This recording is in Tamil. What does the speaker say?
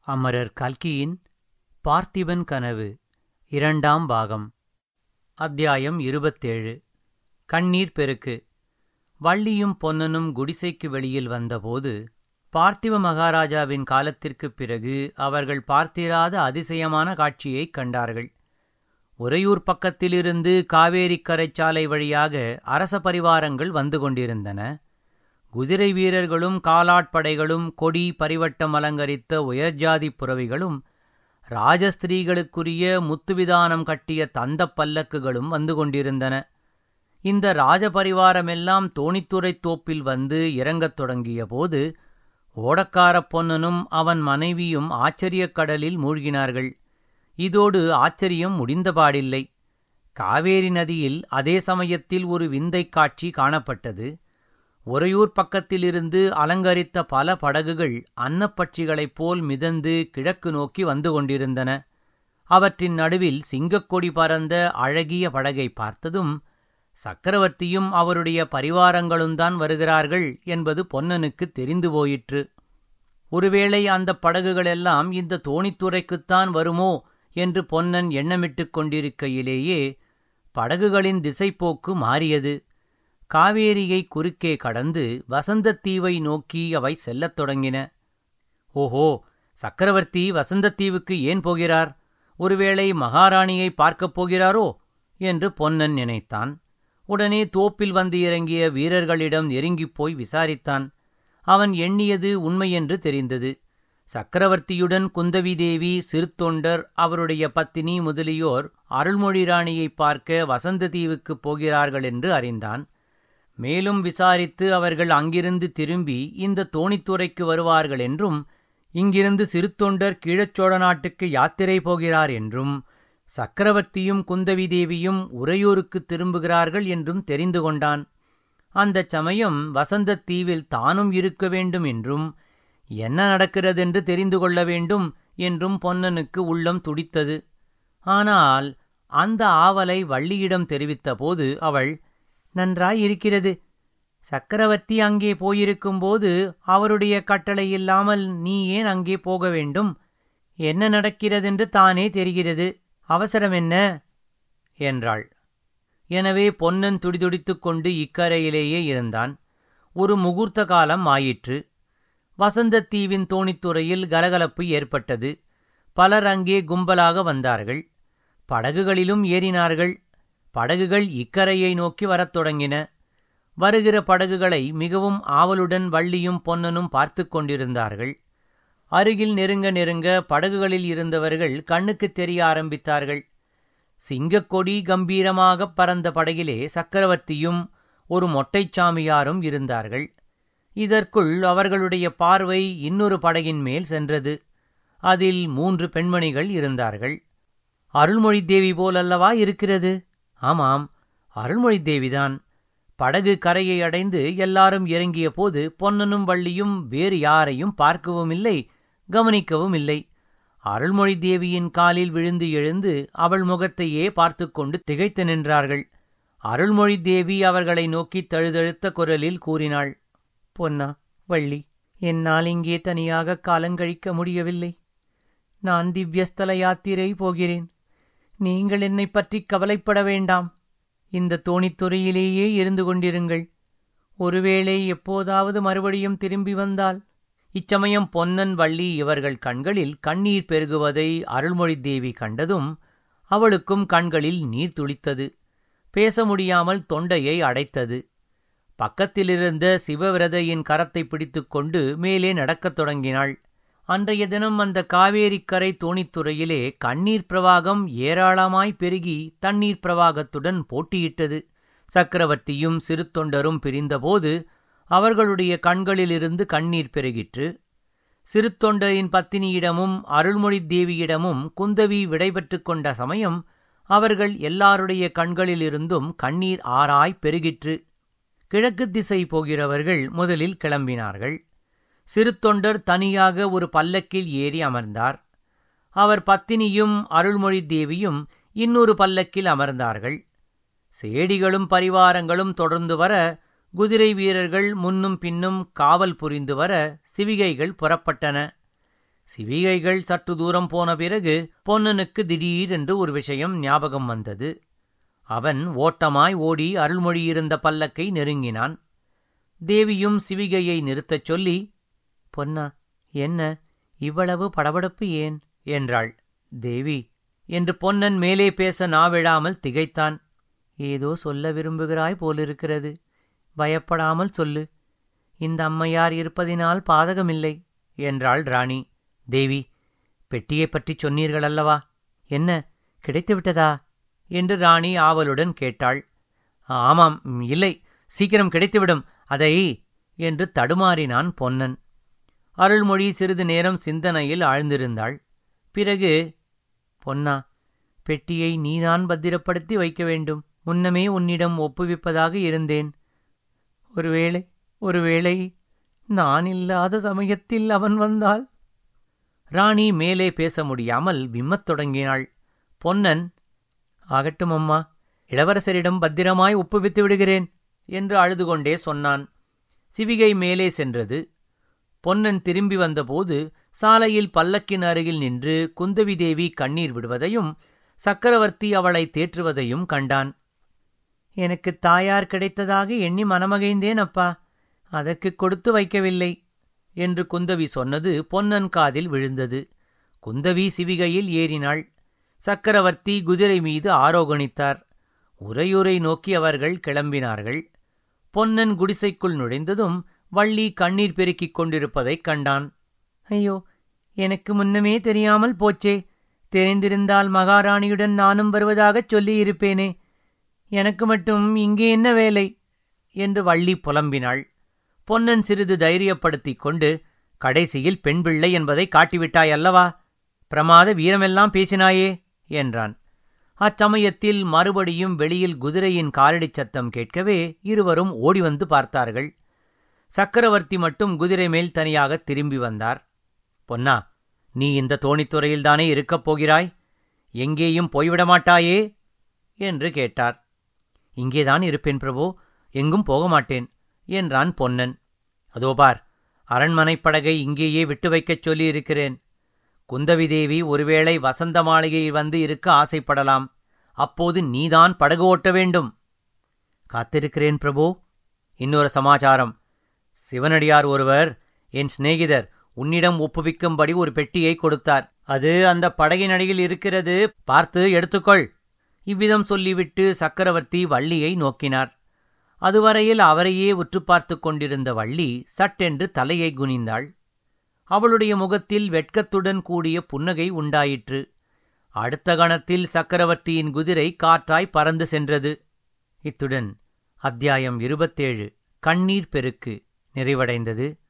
அமரர் கல்கியின் பார்த்திபன் கனவு இரண்டாம் பாகம் அத்தியாயம் இருபத்தேழு கண்ணீர் பெருக்கு வள்ளியும் பொன்னனும் குடிசைக்கு வெளியில் வந்தபோது பார்த்திப மகாராஜாவின் காலத்திற்குப் பிறகு அவர்கள் பார்த்திராத அதிசயமான காட்சியைக் கண்டார்கள் உறையூர் பக்கத்திலிருந்து காவேரிக்கரைச் சாலை வழியாக அரச பரிவாரங்கள் வந்து கொண்டிருந்தன குதிரை வீரர்களும் காலாட்படைகளும் கொடி பரிவட்டம் அலங்கரித்த உயர்ஜாதிப் புறவிகளும் ராஜஸ்திரீகளுக்குரிய முத்துவிதானம் கட்டிய தந்தப் பல்லக்குகளும் வந்து கொண்டிருந்தன இந்த ராஜபரிவாரமெல்லாம் தோணித்துறைத் தோப்பில் வந்து இறங்கத் தொடங்கிய போது ஓடக்காரப் பொன்னனும் அவன் மனைவியும் ஆச்சரியக் கடலில் மூழ்கினார்கள் இதோடு ஆச்சரியம் முடிந்தபாடில்லை காவேரி நதியில் அதே சமயத்தில் ஒரு விந்தைக் காட்சி காணப்பட்டது உறையூர் பக்கத்திலிருந்து அலங்கரித்த பல படகுகள் அன்னப்பட்சிகளைப் போல் மிதந்து கிழக்கு நோக்கி வந்து கொண்டிருந்தன அவற்றின் நடுவில் சிங்கக்கொடி பறந்த அழகிய படகை பார்த்ததும் சக்கரவர்த்தியும் அவருடைய பரிவாரங்களும்தான் வருகிறார்கள் என்பது பொன்னனுக்கு தெரிந்து போயிற்று ஒருவேளை அந்த படகுகளெல்லாம் இந்த தோணித்துறைக்குத்தான் வருமோ என்று பொன்னன் எண்ணமிட்டுக் கொண்டிருக்கையிலேயே படகுகளின் திசைப்போக்கு மாறியது காவேரியை குறுக்கே கடந்து வசந்தத்தீவை நோக்கி அவை செல்லத் தொடங்கின ஓஹோ சக்கரவர்த்தி வசந்தத்தீவுக்கு ஏன் போகிறார் ஒருவேளை மகாராணியை பார்க்கப் போகிறாரோ என்று பொன்னன் நினைத்தான் உடனே தோப்பில் வந்து இறங்கிய வீரர்களிடம் நெருங்கிப் போய் விசாரித்தான் அவன் எண்ணியது உண்மையென்று தெரிந்தது சக்கரவர்த்தியுடன் குந்தவி தேவி சிறுத்தொண்டர் அவருடைய பத்தினி முதலியோர் அருள்மொழி ராணியைப் பார்க்க வசந்த தீவுக்குப் போகிறார்கள் என்று அறிந்தான் மேலும் விசாரித்து அவர்கள் அங்கிருந்து திரும்பி இந்த தோணித்துறைக்கு வருவார்கள் என்றும் இங்கிருந்து சிறுத்தொண்டர் கீழச்சோழ நாட்டுக்கு யாத்திரை போகிறார் என்றும் சக்கரவர்த்தியும் குந்தவி தேவியும் உறையூருக்கு திரும்புகிறார்கள் என்றும் தெரிந்து கொண்டான் அந்தச் சமயம் வசந்தத் தீவில் தானும் இருக்க வேண்டும் என்றும் என்ன நடக்கிறதென்று தெரிந்து கொள்ள வேண்டும் என்றும் பொன்னனுக்கு உள்ளம் துடித்தது ஆனால் அந்த ஆவலை வள்ளியிடம் தெரிவித்தபோது அவள் நன்றாயிருக்கிறது சக்கரவர்த்தி அங்கே போயிருக்கும்போது அவருடைய கட்டளை இல்லாமல் நீ ஏன் அங்கே போக வேண்டும் என்ன நடக்கிறதென்று தானே தெரிகிறது அவசரம் என்ன என்றாள் எனவே பொன்னன் துடிதுடித்துக் கொண்டு இக்கரையிலேயே இருந்தான் ஒரு முகூர்த்த காலம் ஆயிற்று வசந்தத் தீவின் தோணித்துறையில் கலகலப்பு ஏற்பட்டது பலர் அங்கே கும்பலாக வந்தார்கள் படகுகளிலும் ஏறினார்கள் படகுகள் இக்கரையை நோக்கி வரத் தொடங்கின வருகிற படகுகளை மிகவும் ஆவலுடன் வள்ளியும் பொன்னனும் பார்த்து கொண்டிருந்தார்கள் அருகில் நெருங்க நெருங்க படகுகளில் இருந்தவர்கள் கண்ணுக்குத் தெரிய ஆரம்பித்தார்கள் சிங்கக்கொடி கம்பீரமாகப் பறந்த படகிலே சக்கரவர்த்தியும் ஒரு மொட்டைச்சாமியாரும் இருந்தார்கள் இதற்குள் அவர்களுடைய பார்வை இன்னொரு படகின் மேல் சென்றது அதில் மூன்று பெண்மணிகள் இருந்தார்கள் அருள்மொழி தேவி போலல்லவா இருக்கிறது ஆமாம் அருள்மொழி தேவிதான் படகு கரையை அடைந்து எல்லாரும் இறங்கிய போது பொன்னனும் வள்ளியும் வேறு யாரையும் பார்க்கவும் இல்லை கவனிக்கவும் இல்லை அருள்மொழி தேவியின் காலில் விழுந்து எழுந்து அவள் முகத்தையே பார்த்து கொண்டு திகைத்து நின்றார்கள் அருள்மொழி தேவி அவர்களை நோக்கி தழுதழுத்த குரலில் கூறினாள் பொன்னா வள்ளி என்னால் இங்கே தனியாக காலங்கழிக்க முடியவில்லை நான் திவ்யஸ்தல யாத்திரை போகிறேன் நீங்கள் என்னை பற்றி கவலைப்பட வேண்டாம் இந்த தோணித்துறையிலேயே இருந்து கொண்டிருங்கள் ஒருவேளை எப்போதாவது மறுபடியும் திரும்பி வந்தால் இச்சமயம் பொன்னன் வள்ளி இவர்கள் கண்களில் கண்ணீர் பெருகுவதை அருள்மொழி தேவி கண்டதும் அவளுக்கும் கண்களில் நீர் துளித்தது பேச முடியாமல் தொண்டையை அடைத்தது பக்கத்திலிருந்த சிவவிரதையின் கரத்தை பிடித்துக்கொண்டு மேலே நடக்கத் தொடங்கினாள் அன்றைய தினம் அந்த காவேரிக்கரை தோணித்துறையிலே கண்ணீர் பிரவாகம் ஏராளமாய் பெருகி தண்ணீர் பிரவாகத்துடன் போட்டியிட்டது சக்கரவர்த்தியும் சிறு தொண்டரும் பிரிந்தபோது அவர்களுடைய கண்களிலிருந்து கண்ணீர் பெருகிற்று சிறு தொண்டரின் பத்தினியிடமும் அருள்மொழி தேவியிடமும் குந்தவி விடைபெற்று கொண்ட சமயம் அவர்கள் எல்லாருடைய கண்களிலிருந்தும் கண்ணீர் ஆறாய் பெருகிற்று கிழக்கு திசை போகிறவர்கள் முதலில் கிளம்பினார்கள் சிறு தொண்டர் தனியாக ஒரு பல்லக்கில் ஏறி அமர்ந்தார் அவர் பத்தினியும் அருள்மொழி தேவியும் இன்னொரு பல்லக்கில் அமர்ந்தார்கள் சேடிகளும் பரிவாரங்களும் தொடர்ந்து வர குதிரை வீரர்கள் முன்னும் பின்னும் காவல் புரிந்து வர சிவிகைகள் புறப்பட்டன சிவிகைகள் சற்று தூரம் போன பிறகு பொன்னனுக்கு திடீரென்று ஒரு விஷயம் ஞாபகம் வந்தது அவன் ஓட்டமாய் ஓடி அருள்மொழியிருந்த பல்லக்கை நெருங்கினான் தேவியும் சிவிகையை நிறுத்தச் சொல்லி பொன்னா என்ன இவ்வளவு படபடப்பு ஏன் என்றாள் தேவி என்று பொன்னன் மேலே பேச நாவிழாமல் திகைத்தான் ஏதோ சொல்ல விரும்புகிறாய் போலிருக்கிறது பயப்படாமல் சொல்லு இந்த அம்மையார் இருப்பதினால் பாதகமில்லை என்றாள் ராணி தேவி பெட்டியைப் பற்றிச் சொன்னீர்கள் அல்லவா என்ன கிடைத்துவிட்டதா என்று ராணி ஆவலுடன் கேட்டாள் ஆமாம் இல்லை சீக்கிரம் கிடைத்துவிடும் அதை என்று தடுமாறினான் பொன்னன் அருள்மொழி சிறிது நேரம் சிந்தனையில் ஆழ்ந்திருந்தாள் பிறகு பொன்னா பெட்டியை நீதான் பத்திரப்படுத்தி வைக்க வேண்டும் முன்னமே உன்னிடம் ஒப்புவிப்பதாக இருந்தேன் ஒருவேளை ஒருவேளை நான் இல்லாத சமயத்தில் அவன் வந்தால் ராணி மேலே பேச முடியாமல் விம்மத் தொடங்கினாள் பொன்னன் ஆகட்டும் அம்மா இளவரசரிடம் பத்திரமாய் ஒப்புவித்து விடுகிறேன் என்று அழுது கொண்டே சொன்னான் சிவிகை மேலே சென்றது பொன்னன் திரும்பி வந்தபோது சாலையில் பல்லக்கின் அருகில் நின்று குந்தவி தேவி கண்ணீர் விடுவதையும் சக்கரவர்த்தி அவளை தேற்றுவதையும் கண்டான் எனக்கு தாயார் கிடைத்ததாக எண்ணி மனமகைந்தேன் அப்பா அதற்கு கொடுத்து வைக்கவில்லை என்று குந்தவி சொன்னது பொன்னன் காதில் விழுந்தது குந்தவி சிவிகையில் ஏறினாள் சக்கரவர்த்தி குதிரை மீது ஆரோகணித்தார் உரையுரை நோக்கி அவர்கள் கிளம்பினார்கள் பொன்னன் குடிசைக்குள் நுழைந்ததும் வள்ளி கண்ணீர் பெருக்கிக் கொண்டிருப்பதைக் கண்டான் ஐயோ எனக்கு முன்னமே தெரியாமல் போச்சே தெரிந்திருந்தால் மகாராணியுடன் நானும் வருவதாகச் சொல்லியிருப்பேனே எனக்கு மட்டும் இங்கே என்ன வேலை என்று வள்ளி புலம்பினாள் பொன்னன் சிறிது தைரியப்படுத்திக் கொண்டு கடைசியில் பெண் பிள்ளை என்பதை காட்டிவிட்டாய் அல்லவா பிரமாத வீரமெல்லாம் பேசினாயே என்றான் அச்சமயத்தில் மறுபடியும் வெளியில் குதிரையின் காலடிச் சத்தம் கேட்கவே இருவரும் ஓடி வந்து பார்த்தார்கள் சக்கரவர்த்தி மட்டும் குதிரை மேல் தனியாக திரும்பி வந்தார் பொன்னா நீ இந்த தோணித்துறையில்தானே இருக்கப் போகிறாய் எங்கேயும் போய்விட மாட்டாயே என்று கேட்டார் இங்கேதான் இருப்பேன் பிரபு எங்கும் போக மாட்டேன் என்றான் பொன்னன் அதோ பார் அரண்மனைப் படகை இங்கேயே விட்டு வைக்கச் சொல்லியிருக்கிறேன் குந்தவி தேவி ஒருவேளை வசந்த மாளிகையில் வந்து இருக்க ஆசைப்படலாம் அப்போது நீதான் படகு ஓட்ட வேண்டும் காத்திருக்கிறேன் பிரபு இன்னொரு சமாச்சாரம் சிவனடியார் ஒருவர் என் சிநேகிதர் உன்னிடம் ஒப்புவிக்கும்படி ஒரு பெட்டியை கொடுத்தார் அது அந்த படகின் அடியில் இருக்கிறது பார்த்து எடுத்துக்கொள் இவ்விதம் சொல்லிவிட்டு சக்கரவர்த்தி வள்ளியை நோக்கினார் அதுவரையில் அவரையே உற்று பார்த்துக் கொண்டிருந்த வள்ளி சட்டென்று தலையை குனிந்தாள் அவளுடைய முகத்தில் வெட்கத்துடன் கூடிய புன்னகை உண்டாயிற்று அடுத்த கணத்தில் சக்கரவர்த்தியின் குதிரை காற்றாய் பறந்து சென்றது இத்துடன் அத்தியாயம் இருபத்தேழு கண்ணீர் பெருக்கு நிறைவடைந்தது